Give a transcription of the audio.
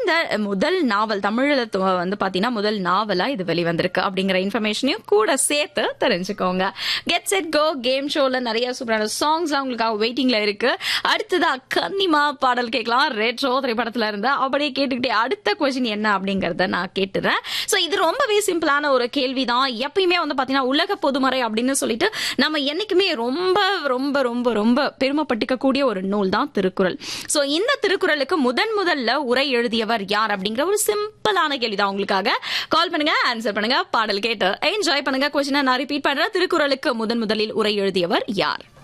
இந்த முதல் நாவல் தமிழ்ல து- வந்து பாத்தீங்கன்னா முதல் நாவலா இது வெளிவந்திருக்கு அப்படிங்கிற இன்ஃபர்மேஷனையும் கூட சேர்த்து தெரிஞ்சுக்கோங்க கெட் செட் கோ கேம் ஷோல நிறைய சூப்பரான சாங்ஸ் உங்களுக்காக வெயிட்டிங்ல இருக்கு அடுத்ததா கன்னிமா பாடல் கேட்கலாம் ரெட்ரோ திரைப்படத்துல இருந்து அப்படியே கேட்டுக்கிட்டே அடுத்த கொஸ்டின் என்ன அப்படிங்கறத நான் கேட்டுறேன் சோ இது ரொம்பவே சிம்பிளான ஒரு கேள்விதான் எப்பயுமே வந்து பாத்தீங்கன்னா உலக பொதுமறை அப்படின்னு சொல்லிட்டு நம்ம என்னைக்குமே ரொம்ப ரொம்ப ரொம்ப ரொம்ப பெருமைப்பட்டுக்க கூடிய ஒரு நூல் தான் திருக்குறள் சோ இந்த திருக்குறளுக்கு முதன் முதல்ல உரை எழுதியவர் யார் அப்படிங்கிற ஒரு சிம்பிளான கேள்விதான் உங்களுக்காக கால் பண்ணுங்க ஆன்சர் பண்ணுங்க பாடல் கேட்டு என்ஜாய் பண்ணுங்க கொஸ்டினை நான் ரிப்பீட் பண்றேன் திருக்குறளுக்கு முதன் முதலில் உரை எழுதியவர் யார்